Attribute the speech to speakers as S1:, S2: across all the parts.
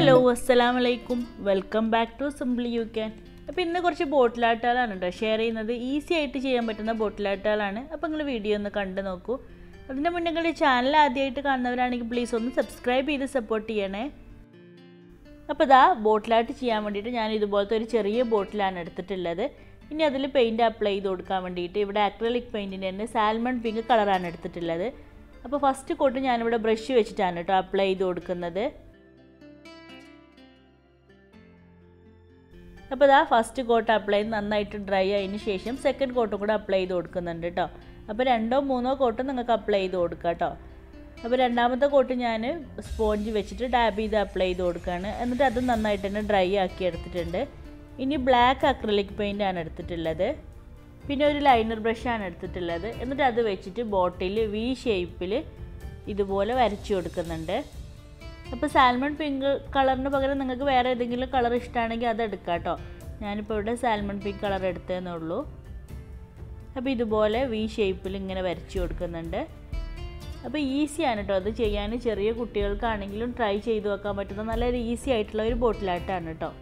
S1: hello അസ്സലാം വലൈക്കും welcome back to simply you can അപ്പോൾ ഇന്ന് കുറച്ച് ബോട്ടിലാട്ടുകളാണ് കേട്ടോ ഷെയർ ചെയ്യുന്നത് ഈസി ആയിട്ട് ചെയ്യാൻ പറ്റുന്ന ബോട്ടിലാട്ടുകളാണ് അപ്പോൾ നിങ്ങൾ വീഡിയോ ഒന്ന് കണ്ടു നോക്കൂ അതിൻ്റെ മുന്നേ നിങ്ങളുടെ ചാനൽ ആദ്യമായിട്ട് കാണുന്നവരാണെങ്കിൽ പ്ലീസ് ഒന്ന് സബ്സ്ക്രൈബ് ചെയ്ത് സപ്പോർട്ട് ചെയ്യണേ അപ്പോൾ ഇതാ ബോട്ടിലായിട്ട് ചെയ്യാൻ വേണ്ടിയിട്ട് ഞാൻ ഇതുപോലത്തെ ഒരു ചെറിയ ബോട്ടിലാണ് എടുത്തിട്ടുള്ളത് ഇനി അതിൽ പെയിൻറ്റ് അപ്ലൈ ചെയ്ത് കൊടുക്കാൻ വേണ്ടിയിട്ട് ഇവിടെ അക്രലിക് പെയിൻറ്റിൻ്റെ തന്നെ സാൽമൺ പിങ്ക് കളറാണ് എടുത്തിട്ടുള്ളത് അപ്പോൾ ഫസ്റ്റ് കോട്ട് ഞാനിവിടെ ബ്രഷ് വെച്ചിട്ടാണ് കേട്ടോ അപ്ലൈ ചെയ്ത് കൊടുക്കുന്നത് അപ്പോൾ ഇതാ ഫസ്റ്റ് കോട്ട് അപ്ലൈ ചെയ്ത് നന്നായിട്ട് ഡ്രൈ ആയതിന് ശേഷം സെക്കൻഡ് കോട്ടും കൂടെ അപ്ലൈ ചെയ്ത് കൊടുക്കുന്നുണ്ട് കേട്ടോ അപ്പോൾ രണ്ടോ മൂന്നോ കോട്ട് നിങ്ങൾക്ക് അപ്ലൈ ചെയ്ത് കൊടുക്കുക കേട്ടോ അപ്പോൾ രണ്ടാമത്തെ കോട്ട് ഞാൻ സ്പോഞ്ച് വെച്ചിട്ട് ഡാബ് ചെയ്ത് അപ്ലൈ ചെയ്ത് കൊടുക്കുകയാണ് എന്നിട്ട് അത് നന്നായിട്ട് തന്നെ ഡ്രൈ ആക്കി എടുത്തിട്ടുണ്ട് ഇനി ബ്ലാക്ക് അക്രലിക് പെയിൻ്റ് ആണ് എടുത്തിട്ടുള്ളത് പിന്നെ ഒരു ലൈനർ ബ്രഷാണ് എടുത്തിട്ടുള്ളത് എന്നിട്ട് അത് വെച്ചിട്ട് ബോട്ടിൽ വി ഷേപ്പിൽ ഇതുപോലെ വരച്ചു കൊടുക്കുന്നുണ്ട് അപ്പോൾ സാൽമൺ പിങ്ക് കളറിന് പകരം നിങ്ങൾക്ക് വേറെ ഏതെങ്കിലും കളർ ഇഷ്ടമാണെങ്കിൽ അത് എടുക്കാം കേട്ടോ ഞാനിപ്പോൾ ഇവിടെ സാൽമൺ പിങ്ക് കളർ എടുത്തതെന്നേ ഉള്ളൂ അപ്പോൾ ഇതുപോലെ വി ഷേപ്പിൽ ഇങ്ങനെ വരച്ചു കൊടുക്കുന്നുണ്ട് അപ്പോൾ ഈസിയാണ് കേട്ടോ അത് ചെയ്യാൻ ചെറിയ കുട്ടികൾക്കാണെങ്കിലും ട്രൈ ചെയ്ത് വെക്കാൻ പറ്റുന്ന നല്ലൊരു ഈസി ആയിട്ടുള്ള ഒരു ബോട്ടിലായിട്ടാണ് കേട്ടോ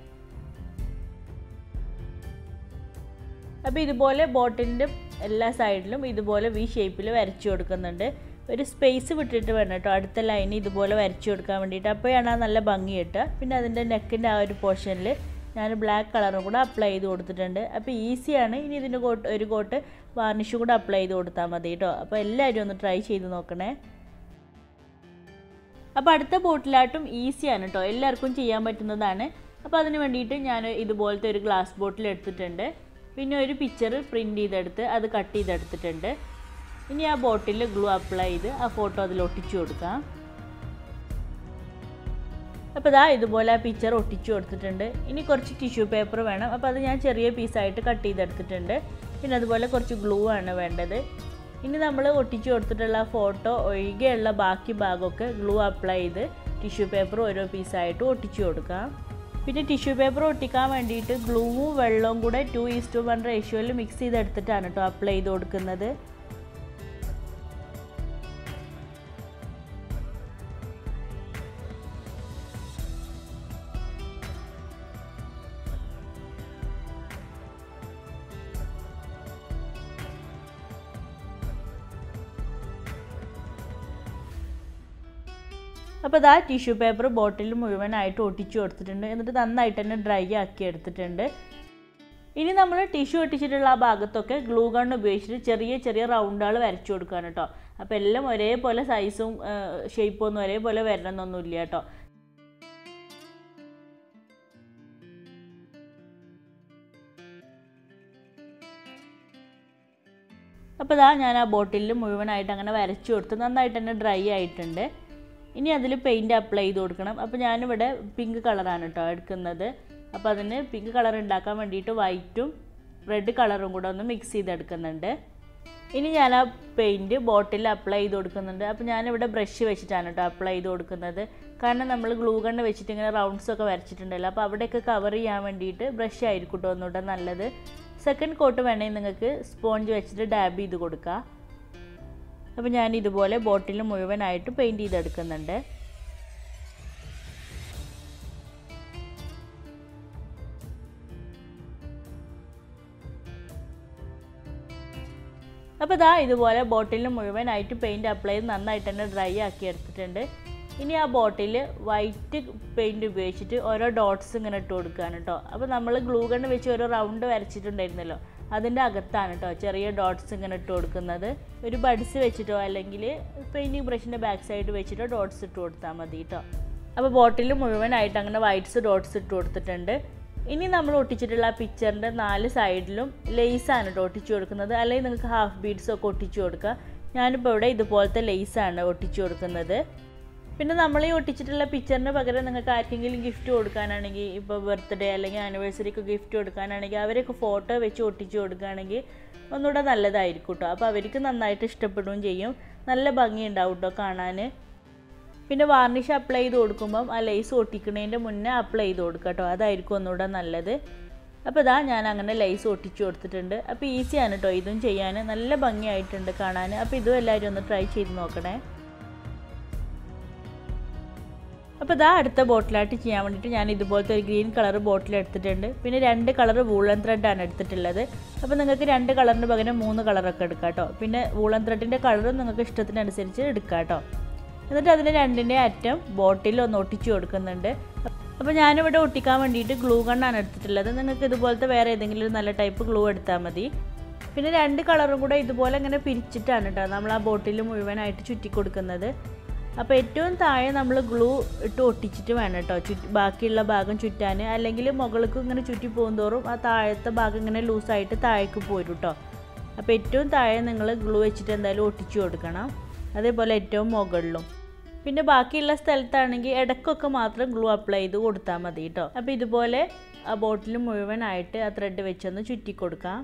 S1: അപ്പോൾ ഇതുപോലെ ബോട്ടിലിൻ്റെ എല്ലാ സൈഡിലും ഇതുപോലെ വി ഷേപ്പിൽ വരച്ചു കൊടുക്കുന്നുണ്ട് ഒരു സ്പേസ് വിട്ടിട്ട് വേണം കേട്ടോ അടുത്ത ലൈൻ ഇതുപോലെ വരച്ചു കൊടുക്കാൻ വേണ്ടിയിട്ട് അപ്പോഴാണ് ആ നല്ല ഭംഗി കിട്ടുക പിന്നെ അതിൻ്റെ നെക്കിൻ്റെ ആ ഒരു പോർഷനിൽ ഞാൻ ബ്ലാക്ക് കളറും കൂടെ അപ്ലൈ ചെയ്ത് കൊടുത്തിട്ടുണ്ട് അപ്പോൾ ഈസിയാണ് ഇനി ഇതിൻ്റെ കോട്ട് ഒരു കോട്ട് വാർണിഷ് കൂടെ അപ്ലൈ ചെയ്ത് കൊടുത്താൽ മതി കേട്ടോ അപ്പോൾ എല്ലാവരും ഒന്ന് ട്രൈ ചെയ്ത് നോക്കണേ അപ്പോൾ അടുത്ത ബോട്ടിലായിട്ടും ഈസിയാണ് കേട്ടോ എല്ലാവർക്കും ചെയ്യാൻ പറ്റുന്നതാണ് അപ്പോൾ അതിന് വേണ്ടിയിട്ട് ഞാൻ ഇതുപോലത്തെ ഒരു ഗ്ലാസ് ബോട്ടിൽ എടുത്തിട്ടുണ്ട് പിന്നെ ഒരു പിക്ചർ പ്രിൻ്റ് ചെയ്തെടുത്ത് അത് കട്ട് ചെയ്തെടുത്തിട്ടുണ്ട് ഇനി ആ ബോട്ടിൽ ഗ്ലൂ അപ്ലൈ ചെയ്ത് ആ ഫോട്ടോ അതിൽ ഒട്ടിച്ചു കൊടുക്കാം അപ്പോൾ ഇതാ ഇതുപോലെ ആ പിക്ചർ ഒട്ടിച്ചു കൊടുത്തിട്ടുണ്ട് ഇനി കുറച്ച് ടിഷ്യൂ പേപ്പർ വേണം അപ്പോൾ അത് ഞാൻ ചെറിയ പീസായിട്ട് കട്ട് ചെയ്തെടുത്തിട്ടുണ്ട് പിന്നെ അതുപോലെ കുറച്ച് ഗ്ലൂ ആണ് വേണ്ടത് ഇനി നമ്മൾ ഒട്ടിച്ചു കൊടുത്തിട്ടുള്ള ഫോട്ടോ ഒഴികെയുള്ള ബാക്കി ഭാഗമൊക്കെ ഗ്ലൂ അപ്ലൈ ചെയ്ത് ടിഷ്യൂ പേപ്പർ ഓരോ പീസായിട്ട് ഒട്ടിച്ചു കൊടുക്കാം പിന്നെ ടിഷ്യൂ പേപ്പർ ഒട്ടിക്കാൻ വേണ്ടിയിട്ട് ഗ്ലൂവും വെള്ളവും കൂടെ ടു ഈസ് ടു വൺ റേഷ്യോയിൽ മിക്സ് ചെയ്തെടുത്തിട്ടാണ് കേട്ടോ അപ്ലൈ ചെയ്ത് കൊടുക്കുന്നത് അപ്പോൾ ഇതാ ടിഷ്യൂ പേപ്പർ ബോട്ടിൽ മുഴുവനായിട്ട് ഒട്ടിച്ചു കൊടുത്തിട്ടുണ്ട് എന്നിട്ട് നന്നായിട്ട് തന്നെ ഡ്രൈ ആക്കി എടുത്തിട്ടുണ്ട് ഇനി നമ്മൾ ടിഷ്യൂ ഒട്ടിച്ചിട്ടുള്ള ആ ഭാഗത്തൊക്കെ ഗ്ലൂ ഗൺ ഉപയോഗിച്ചിട്ട് ചെറിയ ചെറിയ റൗണ്ടുകൾ വരച്ചു കൊടുക്കുകയാണ് കേട്ടോ അപ്പോൾ എല്ലാം ഒരേപോലെ സൈസും ഷേപ്പും ഒന്നും ഒരേപോലെ വരണമെന്നൊന്നുമില്ല കേട്ടോ അപ്പോൾ ഇതാ ഞാൻ ആ ബോട്ടിലിൽ മുഴുവനായിട്ട് അങ്ങനെ വരച്ചു കൊടുത്ത് നന്നായിട്ട് തന്നെ ഡ്രൈ ആയിട്ടുണ്ട് ഇനി അതിൽ പെയിൻറ്റ് അപ്ലൈ ചെയ്ത് കൊടുക്കണം അപ്പോൾ ഞാനിവിടെ പിങ്ക് കളറാണ് കേട്ടോ എടുക്കുന്നത് അപ്പോൾ അതിന് പിങ്ക് കളർ ഉണ്ടാക്കാൻ വേണ്ടിയിട്ട് വൈറ്റും റെഡ് കളറും കൂടെ ഒന്ന് മിക്സ് ചെയ്തെടുക്കുന്നുണ്ട് ഇനി ഞാൻ ആ പെയിൻറ്റ് ബോട്ടിൽ അപ്ലൈ ചെയ്ത് കൊടുക്കുന്നുണ്ട് അപ്പോൾ ഞാനിവിടെ ബ്രഷ് വെച്ചിട്ടാണ് കേട്ടോ അപ്ലൈ ചെയ്ത് കൊടുക്കുന്നത് കാരണം നമ്മൾ ഗ്ലൂ ഗണ്ണ് വെച്ചിട്ട് ഇങ്ങനെ റൗണ്ട്സ് ഒക്കെ വരച്ചിട്ടുണ്ടല്ലോ അപ്പോൾ അവിടെയൊക്കെ കവർ ചെയ്യാൻ വേണ്ടിയിട്ട് ബ്രഷ് ആയിരിക്കും കേട്ടോ ഒന്നുകൂടെ നല്ലത് സെക്കൻഡ് കോട്ട് വേണമെങ്കിൽ നിങ്ങൾക്ക് സ്പോഞ്ച് വെച്ചിട്ട് ഡാബ് ചെയ്ത് കൊടുക്കാം അപ്പോൾ ഞാൻ ഇതുപോലെ ബോട്ടിൽ മുഴുവനായിട്ട് പെയിൻറ്റ് ചെയ്തെടുക്കുന്നുണ്ട് അപ്പോൾ ഇതാ ഇതുപോലെ ബോട്ടിൽ മുഴുവനായിട്ട് പെയിൻറ്റ് അപ്ലൈ ചെയ്ത് നന്നായിട്ട് തന്നെ ഡ്രൈ ആക്കി എടുത്തിട്ടുണ്ട് ഇനി ആ ബോട്ടിൽ വൈറ്റ് പെയിൻറ്റ് ഉപയോഗിച്ചിട്ട് ഓരോ ഡോട്ട്സ് ഇങ്ങനെ ഇട്ട് കൊടുക്കുകയാണ് കേട്ടോ അപ്പോൾ നമ്മൾ ഗ്ലൂ ഗണ്ണ് വെച്ച് ഓരോ റൗണ്ട് വരച്ചിട്ടുണ്ടായിരുന്നല്ലോ അതിൻ്റെ അകത്താണ് കേട്ടോ ചെറിയ ഡോട്ട്സ് ഇങ്ങനെ ഇട്ട് കൊടുക്കുന്നത് ഒരു ബഡ്സ് വെച്ചിട്ടോ അല്ലെങ്കിൽ പെയിൻറ്റിങ് ബ്രഷിൻ്റെ ബാക്ക് സൈഡ് വെച്ചിട്ടോ ഡോട്ട്സ് ഇട്ട് കൊടുത്താൽ മതി കേട്ടോ അപ്പോൾ ബോട്ടിൽ മുഴുവനായിട്ട് അങ്ങനെ വൈറ്റ്സ് ഡോട്ട്സ് ഇട്ട് കൊടുത്തിട്ടുണ്ട് ഇനി നമ്മൾ ഒട്ടിച്ചിട്ടുള്ള ആ പിക്ചറിൻ്റെ നാല് സൈഡിലും ലേസാണ് കേട്ടോ ഒട്ടിച്ചു കൊടുക്കുന്നത് അല്ലെങ്കിൽ നിങ്ങൾക്ക് ഹാഫ് ബീഡ്സ് ഒക്കെ ഒട്ടിച്ചു കൊടുക്കുക ഞാനിപ്പോൾ ഇവിടെ ഇതുപോലത്തെ ലേസാണ് ഒട്ടിച്ചു കൊടുക്കുന്നത് പിന്നെ നമ്മൾ ഈ ഒട്ടിച്ചിട്ടുള്ള പിക്ചറിന് പകരം നിങ്ങൾക്ക് ആർക്കെങ്കിലും ഗിഫ്റ്റ് കൊടുക്കാനാണെങ്കിൽ ഇപ്പോൾ ബർത്ത്ഡേ അല്ലെങ്കിൽ ആനിവേഴ്സറിക്ക് ഗിഫ്റ്റ് കൊടുക്കാനാണെങ്കിൽ അവരൊക്കെ ഫോട്ടോ വെച്ച് ഒട്ടിച്ച് കൊടുക്കുകയാണെങ്കിൽ ഒന്നുകൂടെ നല്ലതായിരിക്കും കേട്ടോ അപ്പോൾ അവർക്ക് നന്നായിട്ട് ഇഷ്ടപ്പെടുകയും ചെയ്യും നല്ല ഭംഗി ഉണ്ടാവും കേട്ടോ കാണാൻ പിന്നെ വാർണിഷ് അപ്ലൈ ചെയ്ത് കൊടുക്കുമ്പം ആ ലേസ് ഒട്ടിക്കുന്നതിൻ്റെ മുന്നേ അപ്ലൈ ചെയ്ത് കൊടുക്കുക കേട്ടോ അതായിരിക്കും ഒന്നുകൂടെ നല്ലത് അപ്പോൾ ഇതാ ഞാൻ അങ്ങനെ ലൈസ് ഒട്ടിച്ചു കൊടുത്തിട്ടുണ്ട് അപ്പോൾ ഈസിയാണ് കേട്ടോ ഇതും ചെയ്യാൻ നല്ല ഭംഗിയായിട്ടുണ്ട് കാണാൻ അപ്പോൾ ഇതും എല്ലാവരും ഒന്ന് ട്രൈ ചെയ്ത് നോക്കണേ അപ്പോൾ ഇതാ അടുത്ത ബോട്ടിലായിട്ട് ചെയ്യാൻ വേണ്ടിയിട്ട് ഞാൻ ഇതുപോലത്തെ ഒരു ഗ്രീൻ കളർ ബോട്ടിൽ എടുത്തിട്ടുണ്ട് പിന്നെ രണ്ട് കളർ വൂളൻ ത്രെഡാണ് എടുത്തിട്ടുള്ളത് അപ്പോൾ നിങ്ങൾക്ക് രണ്ട് കളറിന് പകരം മൂന്ന് കളറൊക്കെ എടുക്കാം കേട്ടോ പിന്നെ വൂളൻ ത്രെഡിൻ്റെ കളറും നിങ്ങൾക്ക് ഇഷ്ടത്തിനനുസരിച്ച് എടുക്കാം കേട്ടോ എന്നിട്ട് അതിന് രണ്ടിൻ്റെ അറ്റം ബോട്ടിൽ ഒന്ന് ഒട്ടിച്ചു കൊടുക്കുന്നുണ്ട് അപ്പോൾ ഞാനിവിടെ ഒട്ടിക്കാൻ വേണ്ടിയിട്ട് ഗ്ലൂ ഗണ്ണാണ് എടുത്തിട്ടുള്ളത് നിങ്ങൾക്ക് ഇതുപോലത്തെ വേറെ ഏതെങ്കിലും ഒരു നല്ല ടൈപ്പ് ഗ്ലൂ എടുത്താൽ മതി പിന്നെ രണ്ട് കളറും കൂടെ ഇതുപോലെ ഇങ്ങനെ പിരിച്ചിട്ടാണ് കേട്ടോ നമ്മൾ ആ ബോട്ടിൽ മുഴുവനായിട്ട് ചുറ്റി കൊടുക്കുന്നത് അപ്പോൾ ഏറ്റവും താഴെ നമ്മൾ ഗ്ലൂ ഇട്ട് ഒട്ടിച്ചിട്ട് വേണം കേട്ടോ ചുറ്റി ബാക്കിയുള്ള ഭാഗം ചുറ്റാൻ അല്ലെങ്കിൽ മുകൾക്ക് ഇങ്ങനെ ചുറ്റി പോകുന്തോറും ആ താഴത്തെ ഭാഗം ഇങ്ങനെ ലൂസായിട്ട് താഴേക്ക് പോരും കേട്ടോ അപ്പോൾ ഏറ്റവും താഴെ നിങ്ങൾ ഗ്ലൂ വെച്ചിട്ട് എന്തായാലും ഒട്ടിച്ചു കൊടുക്കണം അതേപോലെ ഏറ്റവും മുകളിലും പിന്നെ ബാക്കിയുള്ള സ്ഥലത്താണെങ്കിൽ ഇടയ്ക്കൊക്കെ മാത്രം ഗ്ലൂ അപ്ലൈ ചെയ്ത് കൊടുത്താൽ മതി കേട്ടോ അപ്പോൾ ഇതുപോലെ ആ ബോട്ടിൽ മുഴുവനായിട്ട് ആ ത്രെഡ് വെച്ചൊന്ന് ചുറ്റി കൊടുക്കാം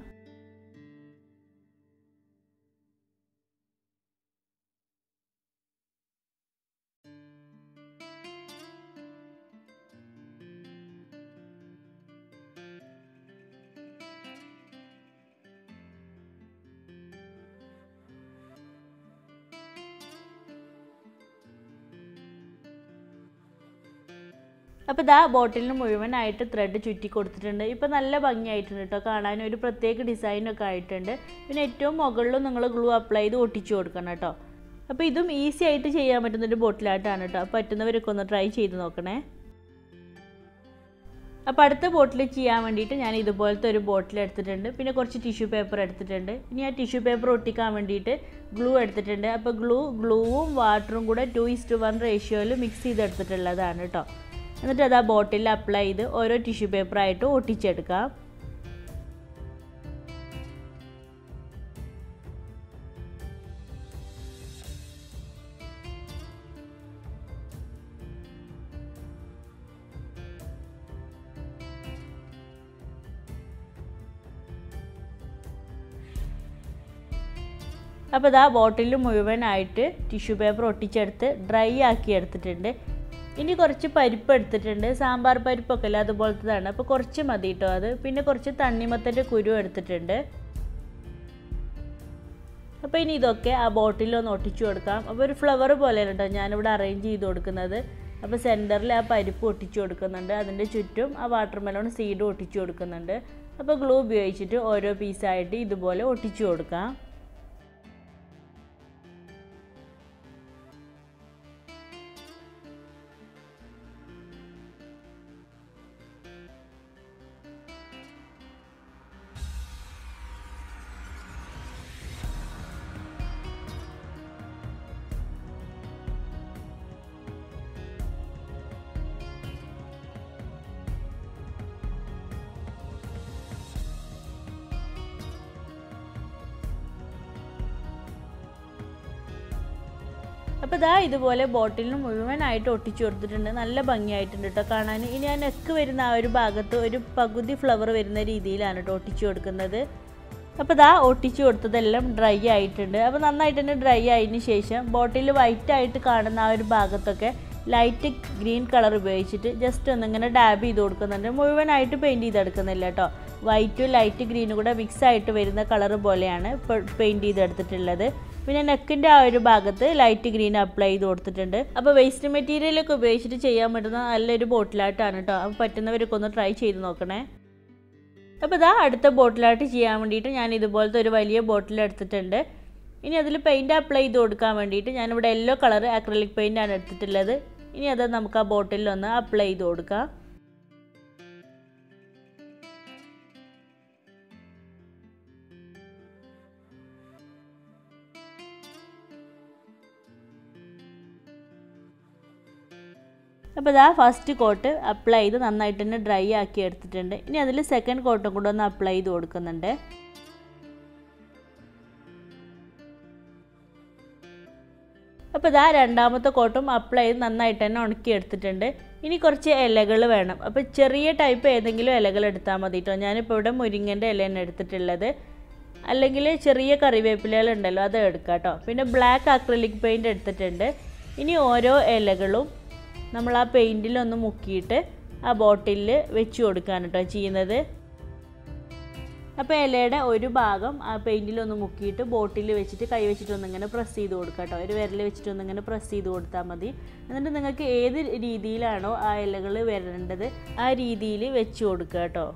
S1: അപ്പോൾ ഇതാ ബോട്ടിലിന് മുഴുവനായിട്ട് ത്രെഡ് ചുറ്റി കൊടുത്തിട്ടുണ്ട് ഇപ്പോൾ നല്ല ഭംഗിയായിട്ടുണ്ട് കേട്ടോ കാണാൻ ഒരു പ്രത്യേക ഡിസൈനൊക്കെ ആയിട്ടുണ്ട് പിന്നെ ഏറ്റവും മുകളിലും നിങ്ങൾ ഗ്ലൂ അപ്ലൈ ചെയ്ത് ഒട്ടിച്ചു കൊടുക്കണം കേട്ടോ അപ്പോൾ ഇതും ഈസി ആയിട്ട് ചെയ്യാൻ പറ്റുന്നൊരു ബോട്ടിലായിട്ടാണ് കേട്ടോ പറ്റുന്നവരൊക്കെ ഒന്ന് ട്രൈ ചെയ്ത് നോക്കണേ അപ്പോൾ അടുത്ത ബോട്ടിൽ ചെയ്യാൻ വേണ്ടിയിട്ട് ഞാൻ ഇതുപോലത്തെ ഒരു ബോട്ടിൽ എടുത്തിട്ടുണ്ട് പിന്നെ കുറച്ച് ടിഷ്യൂ പേപ്പർ എടുത്തിട്ടുണ്ട് ഇനി ആ ടിഷ്യൂ പേപ്പർ ഒട്ടിക്കാൻ വേണ്ടിയിട്ട് ഗ്ലൂ എടുത്തിട്ടുണ്ട് അപ്പോൾ ഗ്ലൂ ഗ്ലൂവും വാട്ടറും കൂടെ ടു ഇസ്റ്റ് വൺ റേഷ്യോയിൽ മിക്സ് ചെയ്തെടുത്തിട്ടുള്ളതാണ് കേട്ടോ എന്നിട്ട് അത് ആ ബോട്ടിലിൽ അപ്ലൈ ചെയ്ത് ഓരോ ടിഷ്യൂ പേപ്പറായിട്ട് ഒട്ടിച്ചെടുക്കാം അപ്പോൾ ഇതാ ബോട്ടിൽ മുഴുവനായിട്ട് ടിഷ്യൂ പേപ്പർ ഒട്ടിച്ചെടുത്ത് ഡ്രൈ ആക്കി എടുത്തിട്ടുണ്ട് ഇനി കുറച്ച് പരിപ്പ് എടുത്തിട്ടുണ്ട് സാമ്പാർ പരിപ്പൊക്കെ അല്ല അതുപോലത്തതാണ് അപ്പോൾ കുറച്ച് മതി കേട്ടോ അത് പിന്നെ കുറച്ച് തണ്ണിമത്തൻ്റെ കുരു എടുത്തിട്ടുണ്ട് അപ്പോൾ ഇനി ഇതൊക്കെ ആ ബോട്ടിലൊന്ന് ഒട്ടിച്ചു കൊടുക്കാം അപ്പോൾ ഒരു ഫ്ലവർ പോലെയാണ് കേട്ടോ ഞാനിവിടെ അറേഞ്ച് ചെയ്ത് കൊടുക്കുന്നത് അപ്പോൾ സെൻറ്ററിൽ ആ പരിപ്പ് ഒട്ടിച്ചു കൊടുക്കുന്നുണ്ട് അതിൻ്റെ ചുറ്റും ആ വാട്ടർ മെലോൺ സീഡ് ഒട്ടിച്ചു കൊടുക്കുന്നുണ്ട് അപ്പോൾ ഗ്ലൂ ഉപയോഗിച്ചിട്ട് ഓരോ പീസായിട്ട് ഇതുപോലെ ഒട്ടിച്ചു കൊടുക്കാം അപ്പോൾ ഇതാ ഇതുപോലെ ബോട്ടിലിന് മുഴുവനായിട്ട് ഒട്ടിച്ചു കൊടുത്തിട്ടുണ്ട് നല്ല ഭംഗിയായിട്ടുണ്ട് കേട്ടോ കാണാൻ ഇനി ആ നെക്ക് വരുന്ന ആ ഒരു ഭാഗത്ത് ഒരു പകുതി ഫ്ലവർ വരുന്ന രീതിയിലാണ് കേട്ടോ ഒട്ടിച്ചു കൊടുക്കുന്നത് അപ്പോൾ ഇതാ ഒട്ടിച്ചു കൊടുത്തതെല്ലാം ഡ്രൈ ആയിട്ടുണ്ട് അപ്പോൾ നന്നായിട്ട് തന്നെ ഡ്രൈ ആയതിന് ശേഷം ബോട്ടിൽ വൈറ്റ് ആയിട്ട് കാണുന്ന ആ ഒരു ഭാഗത്തൊക്കെ ലൈറ്റ് ഗ്രീൻ കളർ ഉപയോഗിച്ചിട്ട് ജസ്റ്റ് ഒന്നിങ്ങനെ ഡാബ് ചെയ്ത് കൊടുക്കുന്നുണ്ട് മുഴുവനായിട്ട് പെയിൻറ്റ് ചെയ്തെടുക്കുന്നില്ല കേട്ടോ വൈറ്റും ലൈറ്റ് ഗ്രീനും കൂടെ മിക്സ് ആയിട്ട് വരുന്ന കളർ പോലെയാണ് പെയിൻറ്റ് ചെയ്തെടുത്തിട്ടുള്ളത് പിന്നെ നെക്കിൻ്റെ ആ ഒരു ഭാഗത്ത് ലൈറ്റ് ഗ്രീൻ അപ്ലൈ ചെയ്ത് കൊടുത്തിട്ടുണ്ട് അപ്പോൾ വേസ്റ്റ് മെറ്റീരിയലൊക്കെ ഉപയോഗിച്ചിട്ട് ചെയ്യാൻ പറ്റുന്ന നല്ലൊരു ബോട്ടിലായിട്ടാണ് കേട്ടോ അപ്പോൾ പറ്റുന്നവരൊക്കെ ഒന്ന് ട്രൈ ചെയ്ത് നോക്കണേ അപ്പോൾ ഇതാ അടുത്ത ബോട്ടിലായിട്ട് ചെയ്യാൻ വേണ്ടിയിട്ട് ഞാൻ ഇതുപോലത്തെ ഒരു വലിയ ബോട്ടിൽ എടുത്തിട്ടുണ്ട് ഇനി അതിൽ പെയിൻറ്റ് അപ്ലൈ ചെയ്ത് കൊടുക്കാൻ വേണ്ടിയിട്ട് ഞാനിവിടെ യെല്ലോ കളർ അക്രലിക് പെയിൻ്റാണ് എടുത്തിട്ടുള്ളത് ഇനി അത് നമുക്ക് ആ ബോട്ടിലിൽ ഒന്ന് അപ്ലൈ ചെയ്ത് കൊടുക്കാം അപ്പോൾ ഇതാ ഫസ്റ്റ് കോട്ട് അപ്ലൈ ചെയ്ത് നന്നായിട്ട് തന്നെ ഡ്രൈ ആക്കി എടുത്തിട്ടുണ്ട് ഇനി അതിൽ സെക്കൻഡ് കോട്ടും കൂടെ ഒന്ന് അപ്ലൈ ചെയ്ത് കൊടുക്കുന്നുണ്ട് അപ്പോൾ ഇതാ രണ്ടാമത്തെ കോട്ടും അപ്ലൈ ചെയ്ത് നന്നായിട്ട് തന്നെ ഉണക്കി എടുത്തിട്ടുണ്ട് ഇനി കുറച്ച് ഇലകൾ വേണം അപ്പോൾ ചെറിയ ടൈപ്പ് ഏതെങ്കിലും ഇലകൾ എടുത്താൽ മതി കേട്ടോ ഞാനിപ്പോൾ ഇവിടെ മുരിങ്ങൻ്റെ ഇലയാണ് എടുത്തിട്ടുള്ളത് അല്ലെങ്കിൽ ചെറിയ കറിവേപ്പിലകൾ ഉണ്ടല്ലോ അത് എടുക്കാം കേട്ടോ പിന്നെ ബ്ലാക്ക് അക്രലിക് പെയിൻറ്റ് എടുത്തിട്ടുണ്ട് ഇനി ഓരോ ഇലകളും നമ്മൾ ആ പെയിൻറ്റിലൊന്ന് മുക്കിയിട്ട് ആ ബോട്ടിലിൽ വെച്ച് കൊടുക്കാൻ കേട്ടോ ചെയ്യുന്നത് അപ്പോൾ ഇലയുടെ ഒരു ഭാഗം ആ പെയിൻറ്റിലൊന്ന് മുക്കിയിട്ട് ബോട്ടിൽ വെച്ചിട്ട് കൈ വെച്ചിട്ട് ഒന്നിങ്ങനെ പ്രസ് ചെയ്ത് കൊടുക്കുക കേട്ടോ ഒരു വിരൽ വെച്ചിട്ട് ഒന്നിങ്ങനെ പ്രസ് ചെയ്ത് കൊടുത്താൽ മതി എന്നിട്ട് നിങ്ങൾക്ക് ഏത് രീതിയിലാണോ ആ ഇലകൾ വരേണ്ടത് ആ രീതിയിൽ വെച്ച് കൊടുക്കുക കേട്ടോ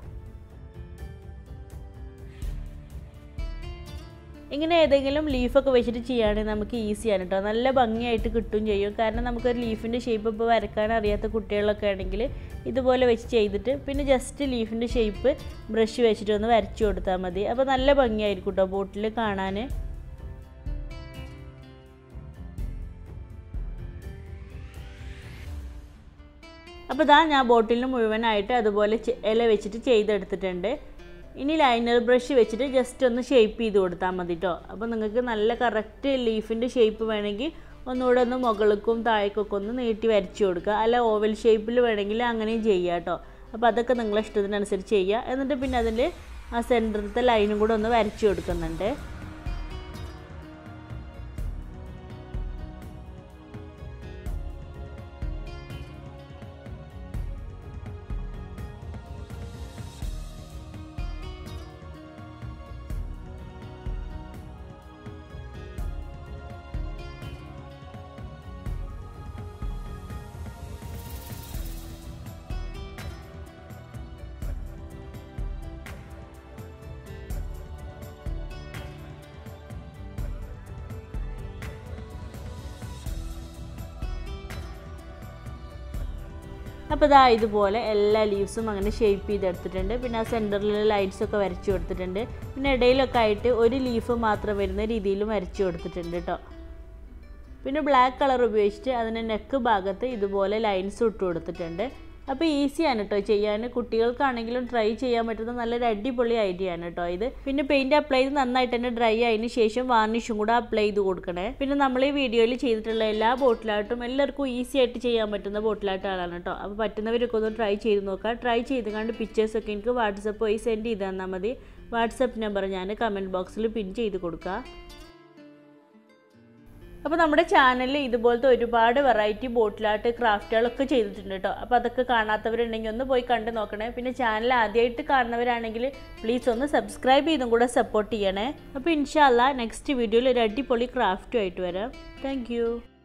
S1: ഇങ്ങനെ ഏതെങ്കിലും ലീഫൊക്കെ വെച്ചിട്ട് ചെയ്യുകയാണെങ്കിൽ നമുക്ക് ഈസിയാണ് കേട്ടോ നല്ല ഭംഗിയായിട്ട് കിട്ടും ചെയ്യും കാരണം നമുക്കൊരു ലീഫിൻ്റെ ഷേപ്പ് ഇപ്പോൾ വരക്കാൻ അറിയാത്ത കുട്ടികളൊക്കെ ആണെങ്കിൽ ഇതുപോലെ വെച്ച് ചെയ്തിട്ട് പിന്നെ ജസ്റ്റ് ലീഫിൻ്റെ ഷേപ്പ് ബ്രഷ് വെച്ചിട്ട് ഒന്ന് വരച്ചു കൊടുത്താൽ മതി അപ്പോൾ നല്ല ഭംഗിയായിരിക്കും കേട്ടോ ബോട്ടിൽ കാണാൻ അപ്പോൾ ഇതാ ഞാൻ ബോട്ടിലിന് മുഴുവനായിട്ട് അതുപോലെ ഇല വെച്ചിട്ട് ചെയ്തെടുത്തിട്ടുണ്ട് ഇനി ലൈനർ ബ്രഷ് വെച്ചിട്ട് ജസ്റ്റ് ഒന്ന് ഷേപ്പ് ചെയ്ത് കൊടുത്താൽ മതി കേട്ടോ അപ്പോൾ നിങ്ങൾക്ക് നല്ല കറക്റ്റ് ലീഫിൻ്റെ ഷേപ്പ് വേണമെങ്കിൽ ഒന്നുകൂടെ ഒന്ന് മുകൾക്കും താഴേക്കൊക്കെ ഒന്ന് നീട്ടി വരച്ചു കൊടുക്കുക അല്ല ഓവൽ ഷേപ്പിൽ വേണമെങ്കിൽ അങ്ങനെയും ചെയ്യുക കേട്ടോ അപ്പോൾ അതൊക്കെ നിങ്ങളെ ഇഷ്ടത്തിനനുസരിച്ച് ചെയ്യുക എന്നിട്ട് പിന്നെ അതിൽ ആ സെൻറ്ററിലത്തെ ലൈനും കൂടെ ഒന്ന് വരച്ചു കൊടുക്കുന്നുണ്ട് അപ്പോൾ ഇതാ ഇതുപോലെ എല്ലാ ലീവ്സും അങ്ങനെ ഷേപ്പ് ചെയ്തെടുത്തിട്ടുണ്ട് പിന്നെ ആ സെൻറ്ററിൽ ലൈറ്റ്സ് ഒക്കെ വരച്ചു കൊടുത്തിട്ടുണ്ട് പിന്നെ ഇടയിലൊക്കെ ആയിട്ട് ഒരു ലീഫ് മാത്രം വരുന്ന രീതിയിലും വരച്ചു കൊടുത്തിട്ടുണ്ട് കേട്ടോ പിന്നെ ബ്ലാക്ക് കളർ ഉപയോഗിച്ചിട്ട് അതിൻ്റെ നെക്ക് ഭാഗത്ത് ഇതുപോലെ ലൈൻസ് ഇട്ട് കൊടുത്തിട്ടുണ്ട് അപ്പോൾ ഈസിയാണ് കേട്ടോ ചെയ്യാൻ കുട്ടികൾക്കാണെങ്കിലും ട്രൈ ചെയ്യാൻ പറ്റുന്ന നല്ലൊരു അടിപൊളി ഐഡിയ ആണ് കേട്ടോ ഇത് പിന്നെ പെയിൻറ് അപ്ലൈ ചെയ്ത് നന്നായിട്ട് തന്നെ ഡ്രൈ ആയതിനു ശേഷം വാർണിഷും കൂടെ അപ്ലൈ ചെയ്ത് കൊടുക്കണേ പിന്നെ നമ്മൾ ഈ വീഡിയോയിൽ ചെയ്തിട്ടുള്ള എല്ലാ ബോട്ടിലായിട്ടും എല്ലാവർക്കും ഈസി ആയിട്ട് ചെയ്യാൻ പറ്റുന്ന ബോട്ടിലായിട്ടാണ് കേട്ടോ അപ്പോൾ പറ്റുന്നവരൊക്കെ ഒന്ന് ട്രൈ ചെയ്ത് നോക്കുക ട്രൈ ചെയ്ത് കണ്ട് പിക്ചേഴ്സൊക്കെ എനിക്ക് വാട്സപ്പ് വഴി സെൻഡ് ചെയ്ത് തന്നാൽ മതി വാട്സപ്പ് നമ്പർ ഞാൻ കമൻറ്റ് ബോക്സിൽ പിൻ ചെയ്ത് കൊടുക്കുക അപ്പോൾ നമ്മുടെ ചാനലിൽ ഇതുപോലത്തെ ഒരുപാട് വെറൈറ്റി ബോട്ടിലായിട്ട് ക്രാഫ്റ്റുകളൊക്കെ ചെയ്തിട്ടുണ്ട് കേട്ടോ അപ്പോൾ അതൊക്കെ കാണാത്തവരുണ്ടെങ്കിൽ ഒന്ന് പോയി കണ്ട് നോക്കണേ പിന്നെ ചാനൽ ആദ്യമായിട്ട് കാണുന്നവരാണെങ്കിൽ പ്ലീസ് ഒന്ന് സബ്സ്ക്രൈബ് ചെയ്തും കൂടെ സപ്പോർട്ട് ചെയ്യണേ അപ്പോൾ ഇൻഷാല്ല നെക്സ്റ്റ് വീഡിയോയിൽ ഒരു അടിപൊളി ക്രാഫ്റ്റുമായിട്ട് വരാം താങ്ക്